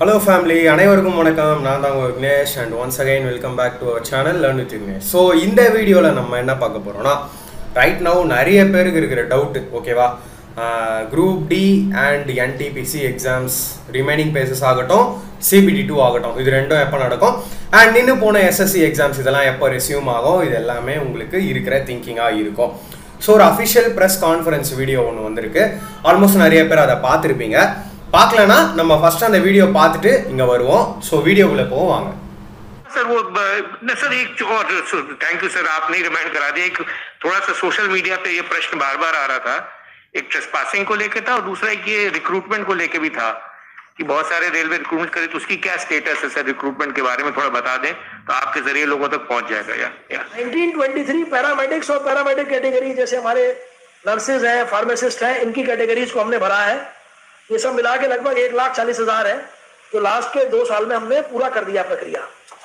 hello family அனைவருக்கும் வணக்கம் நான் தான் உங்கள் Vignesh and once again welcome back to our channel learn with Vignesh so இந்த வீடியோவில் நம்ம என்ன பார்க்க போகிறோம்னா ரைட் நவ் நிறைய பேருக்கு இருக்கிற டவுட்டு ஓகேவா group D and NTPC exams remaining phases ஆகட்டும் சிபிடி டூ ஆகட்டும் இது ரெண்டும் எப்போ நடக்கும் அண்ட் நின்று போன எஸ்எஸ்சி எக்ஸாம்ஸ் இதெல்லாம் எப்போ ரெசியூம் ஆகும் இது எல்லாமே உங்களுக்கு இருக்கிற திங்கிங்காக இருக்கும் ஸோ ஒரு அஃபிஷியல் ப்ரெஸ் கான்ஃபரன்ஸ் வீடியோ ஒன்று வந்திருக்கு ஆல்மோஸ்ட் நிறைய பேர் அதை பார்த்துருப்பீங்க பார்க்கலனா நம்ம ஃபர்ஸ்ட் அந்த வீடியோ பார்த்துட்டு இங்கே வருவோம் ஸோ வீடியோக்குள்ளே போவோம் वांग सर वो ब- न सर एक और थैंक यू सर आपने रिमाइंड करा दिया एक थोड़ा सा सोशल मीडिया पे ये प्रश्न बार बार आ रहा था एक ट्रेसपासिंग को लेके था और दूसरा एक ये रिक्रूटमेंट को लेके भी था कि बहुत सारे रेलवे रिक्रूटमेंट करे तो उसकी क्या स्टेटस है सर रिक्रूटमेंट के बारे में थोड़ा बता दें तो आपके जरिए लोगों तक पहुंच जाएगा या, या 1923 पैरामेडिक्स और पैरामेडिक कैटेगरी जैसे हमारे नर्सेज हैं फार्मासिस्ट हैं इनकी कैटेगरीज को हमने भरा है ये सब मिला के लगभग एक लाख चालीस हजार है जो लास्ट के दो साल में हमने पूरा कर दिया प्रक्रिया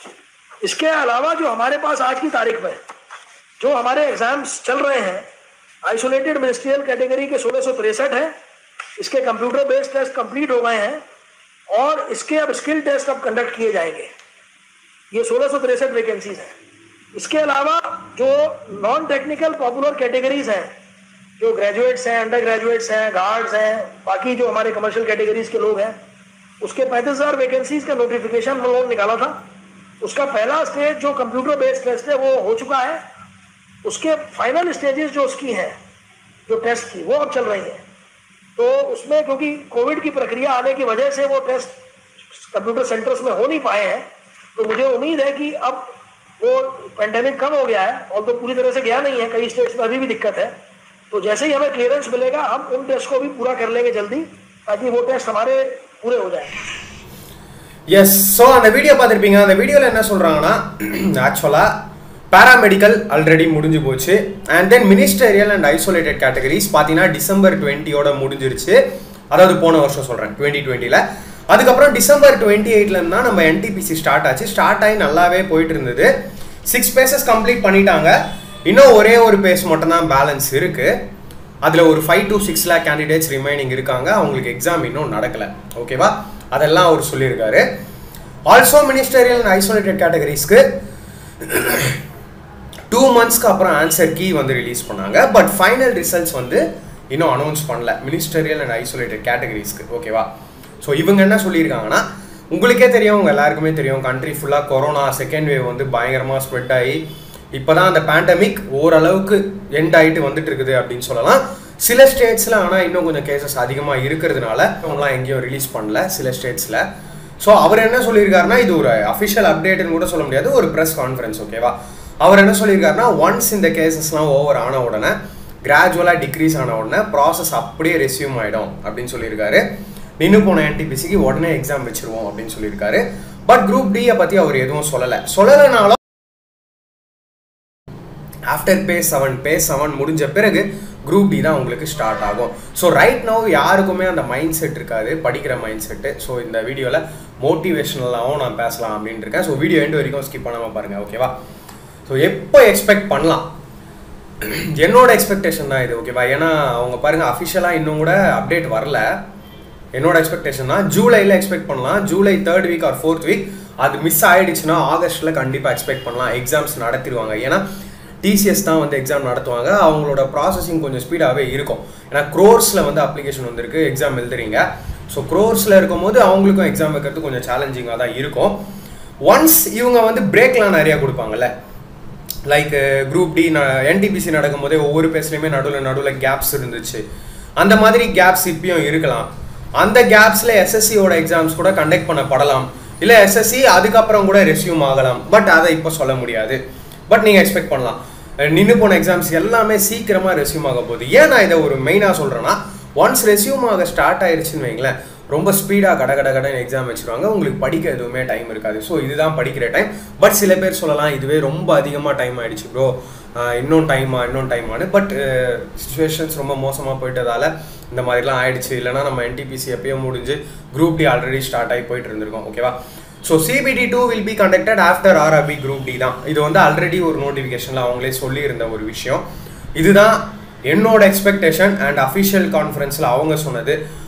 इसके अलावा जो हमारे पास आज की तारीख में जो हमारे एग्जाम्स चल रहे हैं आइसोलेटेड मिनिस्ट्रियल कैटेगरी के सोलह सौ तिरसठ है इसके कंप्यूटर बेस्ड टेस्ट कंप्लीट हो गए हैं और इसके अब स्किल टेस्ट अब कंडक्ट किए जाएंगे ये सोलह सौ तिरसठ वैकेंसीज हैं इसके अलावा जो नॉन टेक्निकल पॉपुलर कैटेगरीज हैं जो ग्रेजुएट्स हैं अंडर ग्रेजुएट्स हैं गार्ड्स हैं बाकी जो हमारे कमर्शियल कैटेगरीज के लोग हैं उसके पैंतीस हजार वैकेंसीज का नोटिफिकेशन हम लोगों ने निकाला था उसका पहला स्टेज जो कंप्यूटर बेस्ड टेस्ट है वो हो चुका है उसके फाइनल स्टेजेस जो उसकी हैं जो टेस्ट की वो अब चल रही हैं तो उसमें क्योंकि कोविड की प्रक्रिया आने की वजह से वो टेस्ट कंप्यूटर सेंटर्स में हो नहीं पाए हैं तो मुझे उम्मीद है कि अब वो पेंडेमिक कम हो गया है और तो पूरी तरह से गया नहीं है कई स्टेट्स में अभी भी दिक्कत है तो जैसे ही हमें क्लियरेंस मिलेगा हम उन टेस्ट को भी पूरा कर लेंगे जल्दी ताकि वो टेस्ट हमारे पूरे हो जाए எஸ் ஸோ அந்த வீடியோ பார்த்துருப்பீங்க அந்த வீடியோவில் என்ன சொல்கிறாங்கன்னா ஆக்சுவலாக பேராமெடிக்கல் ஆல்ரெடி முடிஞ்சு போச்சு and then ministerial and isolated categories பார்த்தீங்கன்னா டிசம்பர் டுவெண்ட்டியோட முடிஞ்சிருச்சு அதாவது போன வருஷம் சொல்கிறேன் டுவெண்ட்டி டுவெண்ட்டியில் அதுக்கப்புறம் டிசம்பர் டுவெண்ட்டி எயிட்லேருந்து தான் நம்ம என்டிபிசி ஸ்டார்ட் ஆச்சு ஸ்டார்ட் ஆகி நல்லாவே போயிட்டு இருந்தது சிக்ஸ் பேசஸ் கம்ப்ளீட் பண்ணிட்டாங்க இன்னும் ஒரே ஒரு பேஸ் மட்டும் தான் பேலன்ஸ் இருக்குது அதில் ஒரு five to six lakh candidates remaining இருக்காங்க அவங்களுக்கு எக்ஸாம் இன்னும் நடக்கலை ஓகேவா அதெல்லாம் அவர் சொல்லியிருக்காரு ஆல்சோ மினிஸ்டரியல் அண்ட் ஐசோலேட்டட் கேட்டகரிஸ்க்கு டூ மந்த்ஸ்க்கு அப்புறம் ஆன்சர் கீ வந்து ரிலீஸ் பண்ணாங்க பட் ஃபைனல் ரிசல்ட்ஸ் வந்து இன்னும் அனௌன்ஸ் பண்ணல மினிஸ்டரியல் அண்ட் ஐசோலேட்டட் கேட்டகரிஸ்க்கு ஓகேவா ஸோ இவங்க என்ன சொல்லியிருக்காங்கன்னா உங்களுக்கே தெரியும் உங்க எல்லாருக்குமே தெரியும் கண்ட்ரி ஃபுல்லாக கொரோனா செகண்ட் வேவ் வந்து பயங்கரமாக ஸ்ப்ரெட் ஆகி இப்போ தான் அந்த பேண்டமிக் ஓரளவுக்கு எண்ட் ஆகிட்டு வந்துட்டு இருக்குது அப்படின்னு சொல்லலாம் சில ஸ்டேட்ஸில் ஆனால் இன்னும் கொஞ்சம் கேசஸ் அதிகமாக இருக்கிறதுனால அவங்களாம் எங்கேயும் ரிலீஸ் பண்ணல சில ஸ்டேட்ஸில் ஸோ அவர் என்ன சொல்லியிருக்காருன்னா இது ஒரு அஃபிஷியல் அப்டேட்னு கூட சொல்ல முடியாது ஒரு ப்ரெஸ் கான்ஃபரன்ஸ் ஓகேவா அவர் என்ன சொல்லியிருக்காருன்னா ஒன்ஸ் இந்த கேசஸ்லாம் ஓவர் ஆன உடனே கிராஜுவலாக டிக்ரீஸ் ஆன உடனே ப்ராசஸ் அப்படியே ரெசியூம் ஆகிடும் அப்படின்னு சொல்லியிருக்காரு நின்று போன என்டிபிசிக்கு உடனே எக்ஸாம் வச்சிருவோம் அப்படின்னு சொல்லியிருக்காரு பட் குரூப் டியை பற்றி அவர் எதுவும் சொல்லலை சொல்லலைனாலும் after pay seven pay seven முடிஞ்ச பிறகு குரூப் டி தான் உங்களுக்கு ஸ்டார்ட் ஆகும் ஸோ ரைட் நவ் யாருக்குமே அந்த மைண்ட் செட் இருக்காது படிக்கிற மைண்ட் செட்டு ஸோ இந்த வீடியோவில் மோட்டிவேஷனலாகவும் நான் பேசலாம் அப்படின்னு இருக்கேன் ஸோ வீடியோ எண்டு வரைக்கும் ஸ்கிப் பண்ணாமல் பாருங்கள் ஓகேவா ஸோ எப்போ எக்ஸ்பெக்ட் பண்ணலாம் என்னோட எக்ஸ்பெக்டேஷன் தான் இது ஓகேவா ஏன்னா அவங்க பாருங்கள் அஃபிஷியலாக இன்னும் கூட அப்டேட் வரல என்னோட எக்ஸ்பெக்டேஷன் தான் ஜூலையில் எக்ஸ்பெக்ட் பண்ணலாம் July third week or fourth week அது மிஸ் ஆயிடுச்சுன்னா ஆகஸ்ட்டில் கண்டிப்பாக எக்ஸ்பெக்ட் பண்ணலாம் எக்ஸாம்ஸ் நடத்திடுவாங்க ஏன்னா டிசிஎஸ் தான் வந்து எக்ஸாம் நடத்துவாங்க அவங்களோட ப்ராசஸிங் கொஞ்சம் ஸ்பீடாகவே இருக்கும் ஏன்னா க்ரோர்ஸில் வந்து அப்ளிகேஷன் வந்திருக்கு எக்ஸாம் எழுதுறீங்க ஸோ க்ரோர்ஸில் இருக்கும்போது அவங்களுக்கும் எக்ஸாம் வைக்கிறது கொஞ்சம் சேலஞ்சிங்காக தான் இருக்கும் ஒன்ஸ் இவங்க வந்து பிரேக்லாம் நிறையா கொடுப்பாங்கல்ல லைக் குரூப் டி என்டிபிசி நடக்கும் போதே ஒவ்வொரு பேஸ்லையுமே நடுவில் நடுவில் கேப்ஸ் இருந்துச்சு அந்த மாதிரி கேப்ஸ் இப்பயும் இருக்கலாம் அந்த கேப்ஸில் எஸ்எஸ்சியோட எக்ஸாம்ஸ் கூட கண்டக்ட் பண்ணப்படலாம் இல்லை எஸ்எஸ்சி அதுக்கப்புறம் கூட ரெஸ்யூம் ஆகலாம் பட் அதை இப்போ சொல்ல முடியாது பட் நீங்கள் எக்ஸ்பெக்ட் பண்ணலாம் நின்று போன எக்ஸாம்ஸ் எல்லாமே சீக்கிரமாக ரெஸ்யூம் ஆக போகுது ஏன் நான் இதை ஒரு மெயினாக சொல்கிறேன்னா ஒன்ஸ் ரெஸ்யூம் ஆக ஸ்டார்ட் ஆயிருச்சுன்னு வைங்களேன் ரொம்ப ஸ்பீடாக கட கட கடன் எக்ஸாம் வச்சுருவாங்க உங்களுக்கு படிக்க எதுவுமே டைம் இருக்காது ஸோ இதுதான் படிக்கிற டைம் பட் சில பேர் சொல்லலாம் இதுவே ரொம்ப அதிகமாக டைம் ஆயிடுச்சு ப்ரோ இன்னும் டைமா இன்னும் டைமானு பட் சுச்சுவேஷன்ஸ் ரொம்ப மோசமாக போயிட்டதால இந்த மாதிரிலாம் ஆயிடுச்சு இல்லைனா நம்ம என்டிபிசி எப்பயோ முடிஞ்சு குரூப் டி ஆல்ரெடி ஸ்டார்ட் ஆகி போயிட்டு இருந்திருக்கோம் ஓகேவா so CBT two will be conducted after RRB group D தான் இது வந்து ஆல்ரெடி ஒரு நோட்டிஃபிகேஷனில் அவங்களே சொல்லியிருந்த ஒரு விஷயம் இதுதான் என்னோட எக்ஸ்பெக்டேஷன் அண்ட் அஃபிஷியல் கான்ஃபரன்ஸில் அவங்க சொன்னது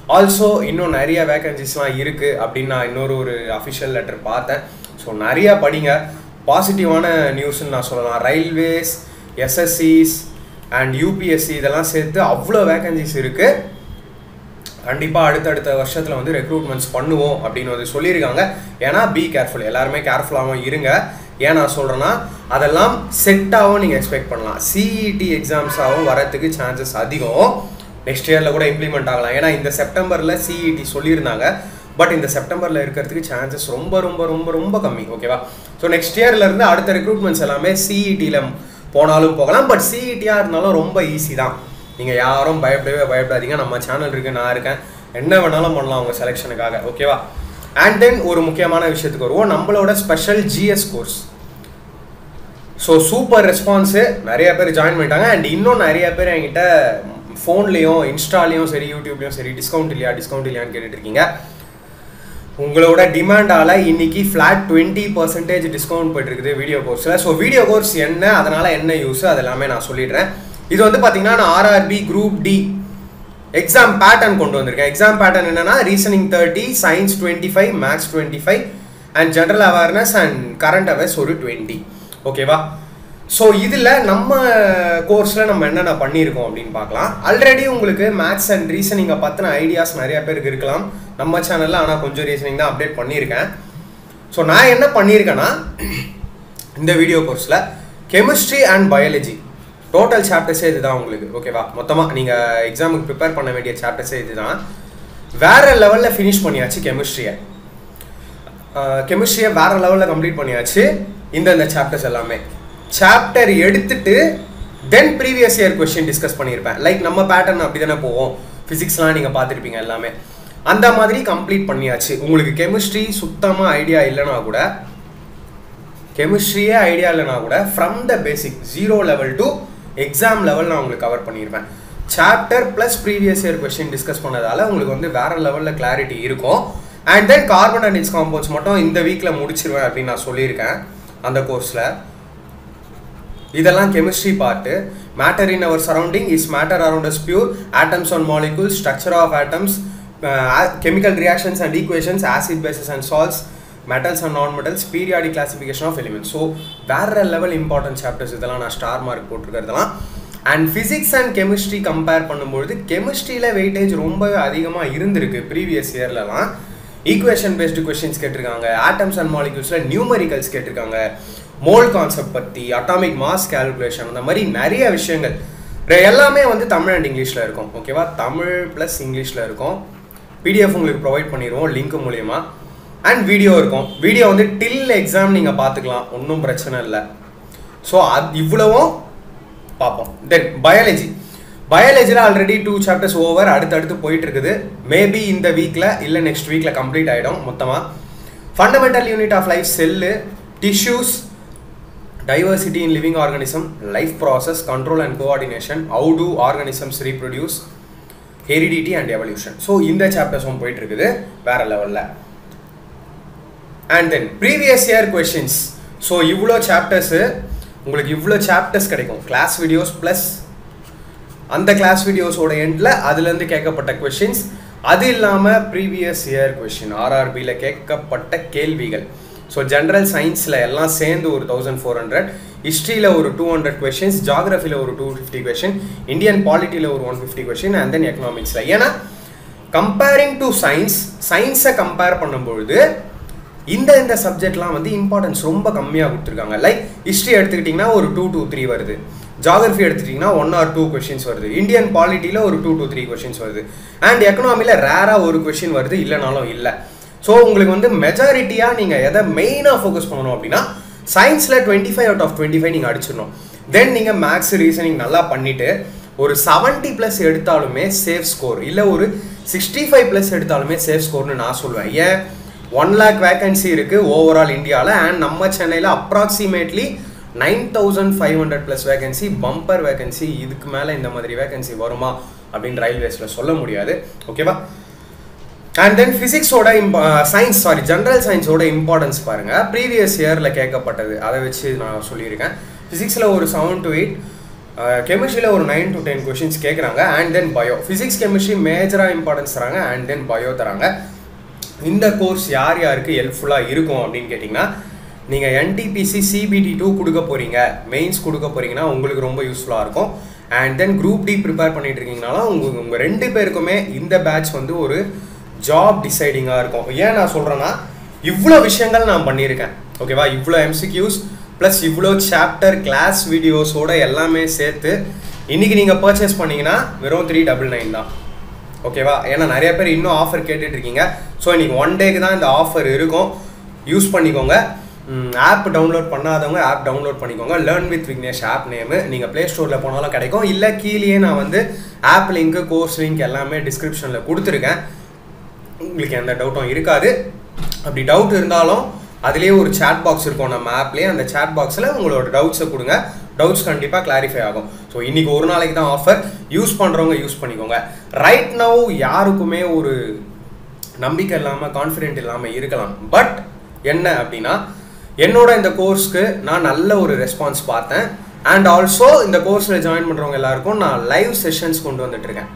ஆல்சோ இன்னும் நிறைய வேகன்சிஸ்லாம் இருக்குது அப்படின்னு நான் இன்னொரு ஒரு அஃபிஷியல் லெட்டர் பார்த்தேன் ஸோ நிறையா படிங்க பாசிட்டிவான நியூஸ்ன்னு நான் சொல்லலாம் ரயில்வேஸ் எஸ்எஸ்சிஸ் அண்ட் யூபிஎஸ்சி இதெல்லாம் சேர்த்து அவ்வளோ வேகன்சிஸ் இருக்குது கண்டிப்பாக அடுத்தடுத்த வருஷத்தில் வந்து ரெக்ரூட்மெண்ட்ஸ் பண்ணுவோம் அப்படின்னு வந்து சொல்லியிருக்காங்க ஏன்னா பி கேர்ஃபுல் எல்லாருமே கேர்ஃபுல்லாகவும் இருங்க ஏன் நான் சொல்கிறேன்னா அதெல்லாம் செட்டாகவும் நீங்கள் எக்ஸ்பெக்ட் பண்ணலாம் சிஇடி எக்ஸாம்ஸாகவும் வரத்துக்கு சான்சஸ் அதிகம் நெக்ஸ்ட் இயரில் கூட இம்ப்ளிமெண்ட் ஆகலாம் ஏன்னா இந்த செப்டம்பரில் சிஇடி சொல்லியிருந்தாங்க பட் இந்த செப்டம்பரில் இருக்கிறதுக்கு சான்சஸ் ரொம்ப ரொம்ப ரொம்ப ரொம்ப கம்மி ஓகேவா ஸோ நெக்ஸ்ட் இயர்லேருந்து அடுத்த ரெக்ரூட்மெண்ட்ஸ் எல்லாமே சிஇடியில் போனாலும் போகலாம் பட் சிஇடியாக இருந்தாலும் ரொம்ப ஈஸி தான் நீங்கள் யாரும் பயப்படவே பயப்படாதீங்க நம்ம சேனல் இருக்குது நான் இருக்கேன் என்ன வேணாலும் பண்ணலாம் உங்கள் செலெக்ஷனுக்காக ஓகேவா அண்ட் தென் ஒரு முக்கியமான விஷயத்துக்கு வருவோம் நம்மளோட special GS course so super response நிறைய பேர் ஜாயின் பண்ணிட்டாங்க அண்ட் இன்னும் நிறைய பேர் என்கிட்ட ஃபோன்லேயும் இன்ஸ்டாலையும் சரி யூடியூப்லேயும் சரி டிஸ்கவுண்ட் இல்லையா டிஸ்கவுண்ட் இல்லையான்னு கேட்டுட்டு இருக்கீங்க உங்களோட டிமாண்டால் இன்னைக்கு ஃப்ளாட் டுவெண்ட்டி பர்சன்டேஜ் டிஸ்கவுண்ட் போயிட்டுருக்குது வீடியோ கோர்ஸில் ஸோ வீடியோ கோர்ஸ் என்ன அதனால் என்ன யூஸ் அது எல்லாமே நான் சொல்லிடுறேன் இது வந்து பார்த்தீங்கன்னா நான் RRB group D exam pattern கொண்டு வந்திருக்கேன் எக்ஸாம் பேட்டர்ன் என்னன்னா reasoning thirty science twenty five maths twenty five and general awareness and current affairs ஒரு டுவெண்ட்டி ஓகேவா ஸோ இதில் நம்ம கோர்ஸில் நம்ம என்னென்ன பண்ணியிருக்கோம் அப்படின்னு பார்க்கலாம் ஆல்ரெடி உங்களுக்கு மேக்ஸ் அண்ட் ரீசனிங்கை பற்றின ஐடியாஸ் நிறைய பேருக்கு இருக்கலாம் நம்ம சேனலில் ஆனால் கொஞ்சம் ரீசனிங் தான் அப்டேட் பண்ணியிருக்கேன் ஸோ நான் என்ன பண்ணியிருக்கேன்னா இந்த வீடியோ கோர்ஸில் கெமிஸ்ட்ரி அண்ட் பயாலஜி டோட்டல் சாப்டர்ஸே இதுதான் உங்களுக்கு ஓகேவா மொத்தமாக நீங்கள் எக்ஸாமுக்கு ப்ரிப்பேர் பண்ண வேண்டிய சாப்டர்ஸே இதுதான் வேற லெவலில் ஃபினிஷ் பண்ணியாச்சு கெமிஸ்ட்ரியை கெமிஸ்ட்ரியை வேற லெவலில் கம்ப்ளீட் பண்ணியாச்சு இந்த இந்த சாப்டர்ஸ் எல்லாமே சாப்டர் எடுத்துட்டு then previous year question discuss பண்ணியிருப்பேன் லைக் நம்ம பேட்டர்ன் அப்படி தானே போவோம் ஃபிசிக்ஸ்லாம் நீங்கள் பார்த்துருப்பீங்க எல்லாமே அந்த மாதிரி கம்ப்ளீட் பண்ணியாச்சு உங்களுக்கு கெமிஸ்ட்ரி சுத்தமாக ஐடியா இல்லைனா கூட கெமிஸ்ட்ரியே ஐடியா இல்லைனா கூட from the basic zero level to exam level நான் உங்களுக்கு கவர் பண்ணியிருப்பேன் chapter plus previous year question discuss பண்ணதால உங்களுக்கு வந்து வேற லெவலில் கிளாரிட்டி இருக்கும் and then carbon and its compounds மட்டும் இந்த வீக்கில் முடிச்சிருவேன் அப்படின்னு நான் சொல்லியிருக்கேன் அந்த கோர்ஸில் இதெல்லாம் chemistry part matter in our surrounding is matter around us pure atoms and molecule structure of atoms chemical reactions and equations acid bases and salts metals and non metals periodic classification of elements so வேற level important chapters இதெல்லாம் நான் star mark போட்டிருக்கிறதுலாம் and physics and chemistry compare பண்ணும்பொழுது கெமிஸ்ட்ரியில் weightage ரொம்ப அதிகமாக இருந்திருக்கு previous இயர்லலாம் ஈக்குவேஷன் பேஸ்டு கொஸ்டின்ஸ் கேட்டிருக்காங்க ஆட்டம்ஸ் அண்ட் மாலிகூல்ஸில் நியூமரிக்கல்ஸ் கேட்டிருக்காங்க மோல் கான்செப்ட் பற்றி அட்டாமிக் மாஸ் கேல்குலேஷன் அந்த மாதிரி நிறைய விஷயங்கள் எல்லாமே வந்து தமிழ் அண்ட் இங்கிலீஷில் இருக்கும் ஓகேவா தமிழ் ப்ளஸ் இங்கிலீஷில் இருக்கும் பிடிஎஃப் உங்களுக்கு ப்ரொவைட் பண்ணிடுவோம் லிங்க் மூலியமா அண்ட் வீடியோ இருக்கும் வீடியோ வந்து டில் எக்ஸாம் நீங்கள் பார்த்துக்கலாம் ஒன்றும் பிரச்சனை இல்லை ஸோ அது இவ்வளவும் பார்ப்போம் தென் பயாலஜி பயாலஜியில் ஆல்ரெடி டூ சாப்டர்ஸ் ஓவர் அடுத்தடுத்து போயிட்டு இருக்குது மேபி இந்த வீக்கில் இல்லை நெக்ஸ்ட் வீக்கில் கம்ப்ளீட் ஆகிடும் மொத்தமாக fundamental unit of life cell tissues diversity in living organism life process control and coordination how do organisms reproduce heredity and evolution so இந்த சாப்டர்ஸும் போயிட்டு இருக்குது வேற லெவலில் and then previous year questions so இவ்வளோ சாப்டர்ஸு உங்களுக்கு இவ்வளோ சாப்டர்ஸ் கிடைக்கும் கிளாஸ் வீடியோஸ் ப்ளஸ் அந்த கிளாஸ் வீடியோஸோட எண்டில் அதுலேருந்து கேட்கப்பட்ட கொஷின்ஸ் அது இல்லாமல் ப்ரீவியஸ் இயர் கொஷின் ஆர்ஆர்பியில் கேட்கப்பட்ட கேள்விகள் ஸோ ஜென்ரல் சயின்ஸில் எல்லாம் சேர்ந்து ஒரு தௌசண்ட் ஃபோர் ஹண்ட்ரட் ஹிஸ்ட்ரியில் ஒரு டூ ஹண்ட்ரட் கொஷின்ஸ் ஜாகிரஃபியில் ஒரு டூ ஃபிஃப்டி கொஷின் இந்தியன் பாலிட்டியில் ஒரு one fifty question and then எக்கனாமிக்ஸில் ஏன்னா கம்பேரிங் டு சயின்ஸ் சயின்ஸை கம்பேர் பண்ணும்பொழுது இந்த இந்த சப்ஜெக்ட்லாம் வந்து இம்பார்ட்டன்ஸ் ரொம்ப கம்மியாக கொடுத்துருக்காங்க லைக் ஹிஸ்ட்ரி எடுத்துக்கிட்டிங்கன்னா ஒரு டூ டூ த்ரீ வருது ஜாகிரஃபி எடுத்துட்டிங்கன்னா ஒன் ஆர் டூ கொஷின்ஸ் வருது இந்தியன் பாலிட்டியில் ஒரு டூ டூ த்ரீ கொஷின்ஸ் வருது அண்ட் எக்கனாமியில் ரேராக ஒரு கொஷின் வருது இல்லைனாலும் இல்லை ஸோ உங்களுக்கு வந்து மெஜாரிட்டியாக நீங்கள் எதை மெயினாக ஃபோக்கஸ் பண்ணணும் அப்படின்னா சயின்ஸில் twenty five out of twenty five நீங்கள் அடிச்சிடணும் தென் நீங்கள் மேக்ஸ் ரீசனிங் நல்லா பண்ணிவிட்டு ஒரு செவன்ட்டி ப்ளஸ் எடுத்தாலுமே சேஃப் ஸ்கோர் இல்லை ஒரு சிக்ஸ்டி ஃபைவ் ப்ளஸ் எடுத்தாலுமே சேஃப் ஸ்கோர்னு நான் சொல்லுவேன் ஏன் ஒன் லேக் வேகன்சி இருக்குது ஓவரால் இந்தியாவில் அண்ட் நம்ம சென்னையில் approximately nine thousand five hundred plus vacancy bumper vacancy இதுக்கு மேலே இந்த மாதிரி வேகன்சி வருமா அப்படின்னு ரயில்வேஸில் சொல்ல முடியாது ஓகேவா அண்ட் தென் ஃபிசிக்ஸோட இம்ப சயின்ஸ் சாரி ஜென்ரல் சயின்ஸோட இம்பார்ட்டன்ஸ் பாருங்கள் ப்ரீவியஸ் இயரில் கேட்கப்பட்டது அதை வச்சு நான் சொல்லியிருக்கேன் ஃபிசிக்ஸில் ஒரு செவன் டு எயிட் கெமிஸ்ட்ரியில் ஒரு நைன் டு டென் கொஷின்ஸ் கேட்குறாங்க and then bio physics chemistry மேஜராக இம்பார்ட்டன்ஸ் தராங்க அண்ட் தென் பயோ தராங்க இந்த கோர்ஸ் யார் யாருக்கு ஹெல்ப்ஃபுல்லாக இருக்கும் அப்படின்னு கேட்டிங்கன்னா நீங்கள் என்டிபிசி சிபிடி டூ கொடுக்க போகிறீங்க மெயின்ஸ் கொடுக்க போகிறீங்கன்னா உங்களுக்கு ரொம்ப யூஸ்ஃபுல்லாக இருக்கும் and then group D prepare பண்ணிட்டு இருக்கீங்கனாலும் உங்கள் உங்கள் ரெண்டு பேருக்குமே இந்த பேட்ச் வந்து ஒரு ஜாப் டிசைடிங்காக இருக்கும் ஏன் நான் சொல்கிறேன்னா இவ்வளோ விஷயங்கள் நான் பண்ணியிருக்கேன் ஓகேவா இவ்வளோ எம்சிக்யூஸ் ப்ளஸ் இவ்வளோ சாப்டர் கிளாஸ் வீடியோஸோட எல்லாமே சேர்த்து இன்றைக்கி நீங்கள் பர்ச்சேஸ் பண்ணீங்கன்னா வெறும் த்ரீ டபுள் நைன் தான் ஓகேவா ஏன்னா நிறைய பேர் இன்னும் ஆஃபர் கேட்டுட்டு இருக்கீங்க ஸோ இன்னைக்கு ஒன் டேக்கு தான் இந்த ஆஃபர் இருக்கும் யூஸ் பண்ணிக்கோங்க ஆப் டவுன்லோட் பண்ணாதவங்க ஆப் டவுன்லோட் பண்ணிக்கோங்க learn with Vignesh app name நீங்கள் ப்ளே ஸ்டோரில் போனாலும் கிடைக்கும் இல்லை கீழேயே நான் வந்து ஆப் லிங்க்கு கோர்ஸ் லிங்க் எல்லாமே டிஸ்கிரிப்ஷனில் கொடுத்துருக்கேன் உங்களுக்கு எந்த டவுட்டும் இருக்காது அப்படி டவுட் இருந்தாலும் அதுலேயே ஒரு சேட் பாக்ஸ் இருக்கும் நம்ம ஆப்லேயே அந்த சேட் பாக்ஸில் உங்களோட டவுட்ஸை கொடுங்க டவுட்ஸ் கண்டிப்பாக கிளாரிஃபை ஆகும் ஸோ இன்றைக்கி ஒரு நாளைக்கு தான் ஆஃபர் யூஸ் பண்ணுறவங்க யூஸ் பண்ணிக்கோங்க ரைட் நவ் யாருக்குமே ஒரு நம்பிக்கை இல்லாமல் கான்ஃபிடென்ட் இல்லாமல் இருக்கலாம் பட் என்ன அப்படின்னா என்னோட இந்த கோர்ஸ்க்கு நான் நல்ல ஒரு ரெஸ்பான்ஸ் பார்த்தேன் அண்ட் ஆல்சோ இந்த கோர்ஸில் ஜாயின் பண்ணுறவங்க எல்லாருக்கும் நான் லைவ் செஷன்ஸ் கொண்டு வந்துட்டு இருக்கேன்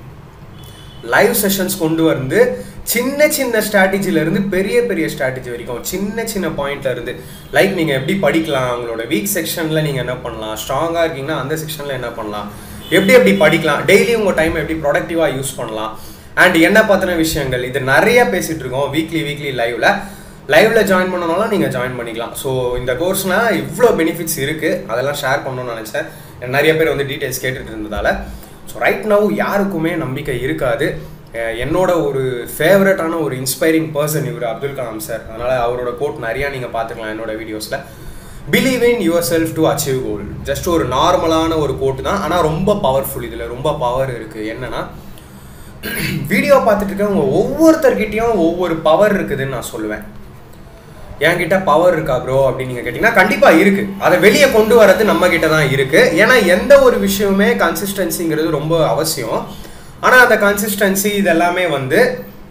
லைவ் செஷன்ஸ் கொண்டு வந்து சின்ன சின்ன strategy-ல இருந்து பெரிய பெரிய ஸ்ட்ராட்டஜி வரைக்கும் சின்ன சின்ன பாயிண்ட்ல இருந்து லைக் நீங்கள் எப்படி படிக்கலாம் உங்களோட வீக் செக்ஷனில் நீங்கள் என்ன பண்ணலாம் ஸ்ட்ராங்காக இருக்கீங்கன்னா அந்த செக்ஷனில் என்ன பண்ணலாம் எப்படி எப்படி படிக்கலாம் டெய்லி உங்கள் டைம் எப்படி ப்ரொடக்டிவாக யூஸ் பண்ணலாம் அண்ட் என்ன பற்றின விஷயங்கள் இது நிறைய பேசிகிட்டு இருக்கோம் வீக்லி வீக்லி லைவ்ல லைவ்ல ஜாயின் பண்ணனாலும் நீங்கள் ஜாயின் பண்ணிக்கலாம் ஸோ இந்த கோர்ஸ்னால் இவ்வளோ பெனிஃபிட்ஸ் இருக்குது அதெல்லாம் ஷேர் பண்ணணும்னு நினச்சேன் நிறைய பேர் வந்து டீட்டெயில்ஸ் கேட்டுட்டு இருந்ததால ஸோ ரைட் நவ் யாருக்குமே நம்பிக்கை இருக்காது அஹ் என்னோட ஒரு ஃபேவரட்டான ஒரு இன்ஸ்பைரிங் பர்சன் இவர் அப்துல் கலாம் சார் அதனால் அவரோட கோட் நிறையா நீங்கள் பார்த்துக்கலாம் என்னோட வீடியோஸில் believe in yourself to achieve goal just ஒரு நார்மலான ஒரு கோட்டு தான் ஆனால் ரொம்ப பவர்ஃபுல் இதில் ரொம்ப பவர் இருக்குது என்னன்னா வீடியோ பார்த்துட்டு இருக்கவங்க ஒவ்வொருத்தர்கிட்டயும் ஒவ்வொரு பவர் இருக்குதுன்னு நான் சொல்லுவேன் என்கிட்ட பவர் இருக்கா ப்ரோ அப்படின்னு நீங்கள் கேட்டிங்கன்னா கண்டிப்பாக இருக்குது அதை வெளியே கொண்டு வரது நம்ம கிட்ட தான் இருக்குது ஏன்னா எந்த ஒரு விஷயமுமே கன்சிஸ்டன்சிங்கிறது ரொம்ப அவசியம் ஆனால் அந்த கன்சிஸ்டன்சி இதெல்லாமே வந்து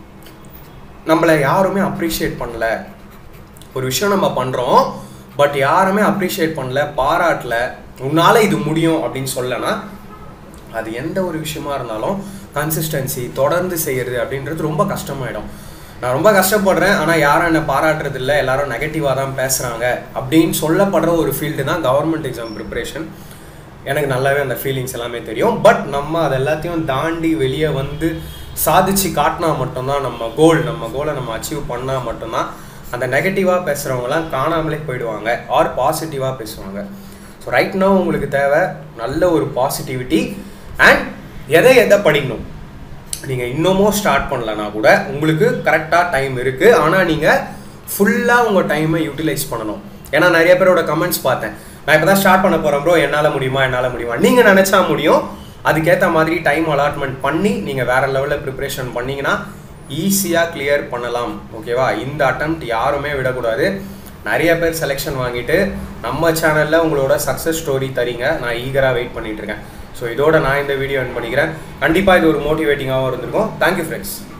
நம்மளை யாருமே அப்ரிஷியேட் பண்ணல ஒரு விஷயம் நம்ம பண்ணுறோம் பட் யாருமே அப்ரிஷியேட் பண்ணல பாராட்டல உன்னால் இது முடியும் அப்படின்னு சொல்லனா அது எந்த ஒரு விஷயமா இருந்தாலும் கன்சிஸ்டன்சி தொடர்ந்து செய்யறது அப்படின்றது ரொம்ப கஷ்டமாயிடும் நான் ரொம்ப கஷ்டப்படுறேன் ஆனால் யாரும் என்னை பாராட்டுறது இல்லை எல்லாரும் நெகட்டிவாக தான் பேசுகிறாங்க அப்படின்னு சொல்லப்படுற ஒரு ஃபீல்டு தான் கவர்மெண்ட் எக்ஸாம் ப்ரிப்பரேஷன் எனக்கு நல்லாவே அந்த ஃபீலிங்ஸ் எல்லாமே தெரியும் பட் நம்ம அது எல்லாத்தையும் தாண்டி வெளியே வந்து சாதிச்சு காட்டினா மட்டும்தான் நம்ம கோல் நம்ம கோலை நம்ம அச்சீவ் பண்ணால் மட்டும்தான் அந்த நெகட்டிவாக பேசுகிறவங்களாம் காணாமலே போயிடுவாங்க ஆர் பாசிட்டிவாக பேசுவாங்க ஸோ ரைட் now உங்களுக்கு தேவை நல்ல ஒரு பாசிட்டிவிட்டி அண்ட் எதை எதை படிக்கணும் நீங்கள் இன்னமும் ஸ்டார்ட் பண்ணலனா கூட உங்களுக்கு கரெக்டாக டைம் இருக்குது ஆனால் நீங்கள் ஃபுல்லாக உங்கள் டைமை யூட்டிலைஸ் பண்ணணும் ஏன்னா நிறைய பேரோட கமெண்ட்ஸ் பார்த்தேன் நான் இப்போ தான் ஸ்டார்ட் பண்ண போகிறேன் ப்ரோ என்னால் முடியுமா என்னால் முடியுமா நீங்கள் நினச்சா முடியும் அதுக்கேற்ற மாதிரி டைம் அலாட்மெண்ட் பண்ணி நீங்கள் வேறு லெவலில் ப்ரிப்ரேஷன் பண்ணீங்கன்னா ஈஸியாக கிளியர் பண்ணலாம் ஓகேவா இந்த attempt யாருமே விடக்கூடாது நிறைய பேர் செலெக்ஷன் வாங்கிட்டு நம்ம சேனலில் உங்களோட சக்ஸஸ் ஸ்டோரி தரீங்க நான் ஈகராக வெயிட் பண்ணிட்டு இருக்கேன் ஸோ இதோட நான் இந்த வீடியோ என் பண்ணிக்கிறேன் கண்டிப்பாக இது ஒரு மோட்டிவேட்டிங்காகவும் இருந்திருக்கும் தேங்க்யூ ஃப்ரெண்ட்ஸ்